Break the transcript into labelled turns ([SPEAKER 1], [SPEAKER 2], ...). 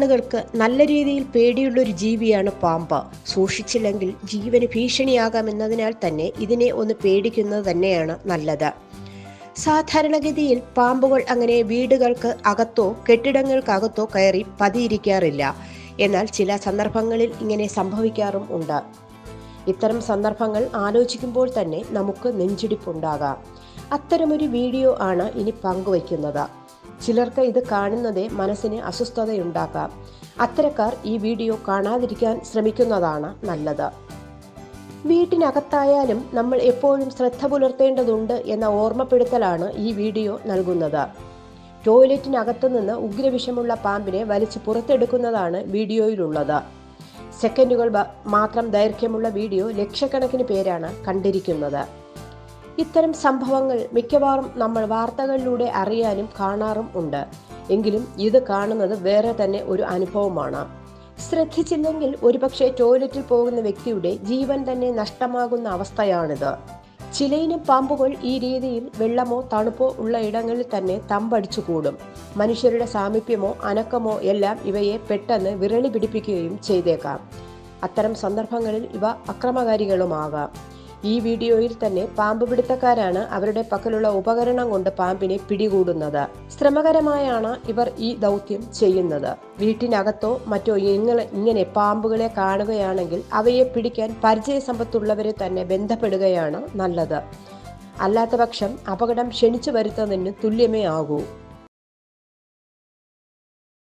[SPEAKER 1] ആളുകൾക്ക് നല്ല രീതിയിൽ പേടിയുള്ളൊരു ജീവിയാണ് പാമ്പ് സൂക്ഷിച്ചില്ലെങ്കിൽ ജീവന് ഭീഷണിയാകാമെന്നതിനാൽ തന്നെ ഇതിനെ ഒന്ന് പേടിക്കുന്നത് തന്നെയാണ് നല്ലത് സാധാരണഗതിയിൽ പാമ്പുകൾ അങ്ങനെ വീടുകൾക്ക് അകത്തോ കെട്ടിടങ്ങൾക്കകത്തോ കയറി പതിയിരിക്കാറില്ല എന്നാൽ ചില സന്ദർഭങ്ങളിൽ ഇങ്ങനെ സംഭവിക്കാറും ഉണ്ട് ഇത്തരം സന്ദർഭങ്ങൾ ആലോചിക്കുമ്പോൾ തന്നെ നമുക്ക് നെഞ്ചിടിപ്പുണ്ടാകാം അത്തരമൊരു വീഡിയോ ആണ് ഇനി പങ്കുവയ്ക്കുന്നത് ചിലർക്ക് ഇത് കാണുന്നത് മനസ്സിന് അസ്വസ്ഥതയുണ്ടാക്കാം അത്തരക്കാർ ഈ വീഡിയോ കാണാതിരിക്കാൻ ശ്രമിക്കുന്നതാണ് നല്ലത് വീട്ടിനകത്തായാലും നമ്മൾ എപ്പോഴും ശ്രദ്ധ പുലർത്തേണ്ടതുണ്ട് എന്ന ഓർമ്മപ്പെടുത്തലാണ് ഈ വീഡിയോ നൽകുന്നത് ടോയ്ലറ്റിനകത്തു നിന്ന് ഉഗ്രവിഷമുള്ള പാമ്പിനെ വലിച്ചു പുറത്തെടുക്കുന്നതാണ് വീഡിയോയിലുള്ളത് സെക്കൻഡുകൾ ബ- മാത്രം ദൈർഘ്യമുള്ള വീഡിയോ ലക്ഷക്കണക്കിന് പേരാണ് കണ്ടിരിക്കുന്നത് ഇത്തരം സംഭവങ്ങൾ മിക്കവാറും നമ്മൾ വാർത്തകളിലൂടെ അറിയാനും കാണാറും ഉണ്ട് എങ്കിലും ഇത് കാണുന്നത് വേറെ തന്നെ ഒരു അനുഭവമാണ് ശ്രദ്ധിച്ചില്ലെങ്കിൽ ഒരുപക്ഷെ ടോയ്ലറ്റിൽ പോകുന്ന വ്യക്തിയുടെ ജീവൻ തന്നെ നഷ്ടമാകുന്ന അവസ്ഥയാണിത് ചിലയിനം പാമ്പുകൾ ഈ രീതിയിൽ വെള്ളമോ തണുപ്പോ ഉള്ള ഇടങ്ങളിൽ തന്നെ തമ്പടിച്ചു കൂടും മനുഷ്യരുടെ സാമീപ്യമോ അനക്കമോ എല്ലാം ഇവയെ പെട്ടെന്ന് വിരളി പിടിപ്പിക്കുകയും ചെയ്തേക്കാം അത്തരം സന്ദർഭങ്ങളിൽ ഇവ അക്രമകാരികളുമാകാം ഈ വീഡിയോയിൽ തന്നെ പാമ്പ് പിടുത്തക്കാരാണ് അവരുടെ പക്കലുള്ള ഉപകരണം കൊണ്ട് പാമ്പിനെ പിടികൂടുന്നത് ശ്രമകരമായാണ് ഇവർ ഈ ദൗത്യം ചെയ്യുന്നത് വീട്ടിനകത്തോ മറ്റോ ഇങ്ങനെ ഇങ്ങനെ പാമ്പുകളെ കാണുകയാണെങ്കിൽ അവയെ പിടിക്കാൻ പരിചയസമ്പത്തുള്ളവരെ തന്നെ ബന്ധപ്പെടുകയാണ് നല്ലത് അല്ലാത്ത പക്ഷം അപകടം ക്ഷണിച്ചു വരുത്തുന്നതിന് തുല്യമേ ആകൂ